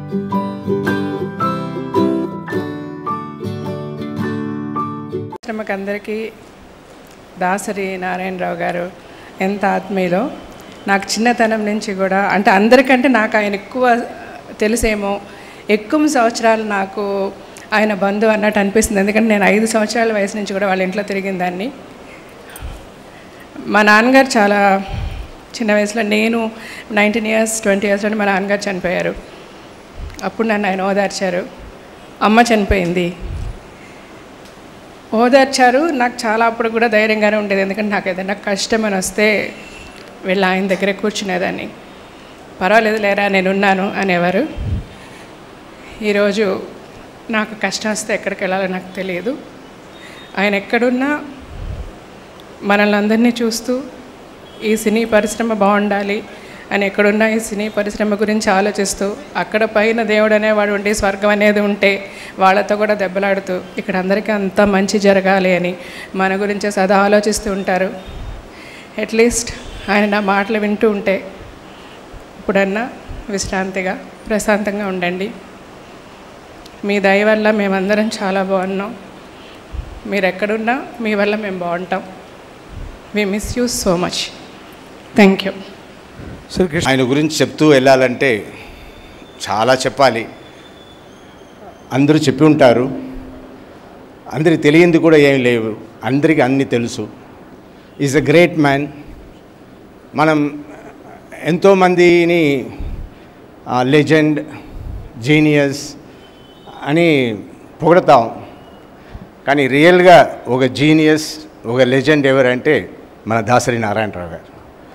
శ్రమకు అందరికీ దాసరి నారాయణరావు గారు ఎంత ఆత్మీయులో నాకు చిన్నతనం నుంచి కూడా అంటే అందరికంటే నాకు ఆయన ఎక్కువ తెలిసేమో ఎక్కువ సంవత్సరాలు నాకు ఆయన బంధువు అన్నట్టు అనిపిస్తుంది ఎందుకంటే నేను ఐదు సంవత్సరాల వయసు నుంచి కూడా వాళ్ళ ఇంట్లో తిరిగిన దాన్ని మా నాన్నగారు చాలా చిన్న వయసులో నేను నైన్టీన్ ఇయర్స్ ట్వంటీ ఇయర్స్ మా నాన్నగారు చనిపోయారు అప్పుడు నన్ను ఆయన ఓదార్చారు అమ్మ చనిపోయింది ఓదార్చారు నాకు చాలా అప్పుడు కూడా ధైర్యంగానే ఉండేది ఎందుకంటే నాకు ఏదైనా కష్టం అని వస్తే వెళ్ళి ఆయన దగ్గరే కూర్చునేదాన్ని పర్వాలేదు లేరా నేనున్నాను అనేవారు ఈరోజు నాకు కష్టం వస్తే ఎక్కడికి వెళ్ళాలో నాకు తెలియదు ఆయన ఎక్కడున్నా మనల్ని అందరినీ చూస్తూ ఈ సినీ పరిశ్రమ బాగుండాలి అని ఎక్కడున్నా ఈ సినీ పరిశ్రమ గురించి ఆలోచిస్తూ అక్కడ పైన దేవుడు అనేవాడు ఉండి స్వర్గం అనేది ఉంటే వాళ్ళతో కూడా దెబ్బలాడుతూ ఇక్కడ అందరికీ అంతా మంచి జరగాలి అని మన గురించే సదా ఆలోచిస్తూ ఉంటారు అట్లీస్ట్ ఆయన నా మాటలు వింటూ ఉంటే ఇప్పుడన్నా విశ్రాంతిగా ప్రశాంతంగా ఉండండి మీ దయ వల్ల మేమందరం చాలా బాగున్నాం మీరు ఎక్కడున్నా మీ వల్ల మేము బాగుంటాం we miss you so much thank you Srikrishna ఆయన గురించి చెప్తూ వెళ్ళాలంటే చాలా చెప్పాలి అందరూ చెప్పి ఉంటారు అందరికి తెలియంది కూడా ఏం లేవు అందరికీ అన్నీ తెలుసు ఈజ్ అ గ్రేట్ మ్యాన్ మనం ఎంతోమందిని లెజెండ్ జీనియస్ అని పొగడతాం కానీ రియల్గా ఒక జీనియస్ ఒక లెజెండ్ ఎవరంటే మన దాసరి నారాయణరావు గారు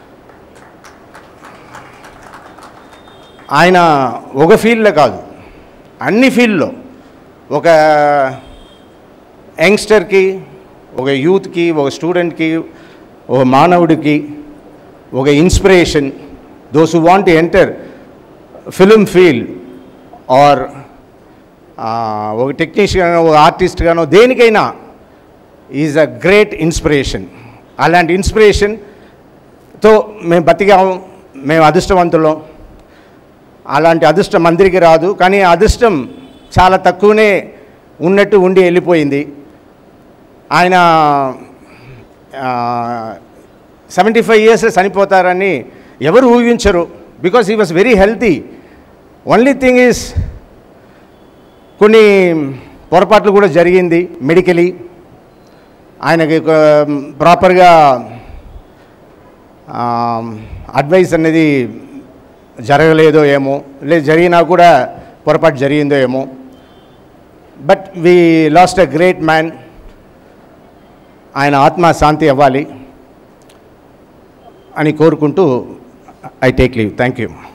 ఆయన ఒక ఫీల్డ్లో కాదు అన్ని ఫీల్డ్లో ఒక యంగ్స్టర్కి ఒక యూత్కి ఒక స్టూడెంట్కి ఒక మానవుడికి ఒక inspiration those who want enter film field or ఒక టెక్నీషియన్ ఒక ఆర్టిస్ట్గానో దేనికైనా ఈజ్ అ గ్రేట్ ఇన్స్పిరేషన్ అలాంటి ఇన్స్పిరేషన్తో మేము బతికాము మేము అదృష్టవంతులం అలాంటి అదృష్టం అందరికీ రాదు కానీ ఆ అదృష్టం చాలా తక్కువనే ఉన్నట్టు ఉండి వెళ్ళిపోయింది ఆయన సెవెంటీ ఫైవ్ ఇయర్స్ చనిపోతారని ఎవరు ఊహించరు because he was very healthy only thing is కొన్ని పొరపాట్లు కూడా జరిగింది మెడికలీ ఆయనకి ప్రాపర్గా అడ్వైస్ అనేది జరగలేదో ఏమో లేదు జరిగినా కూడా పొరపాటు జరిగిందో ఏమో but we lost a great man ఆయన ఆత్మ శాంతి అవ్వాలి అని కోరుకుంటూ I take leave thank you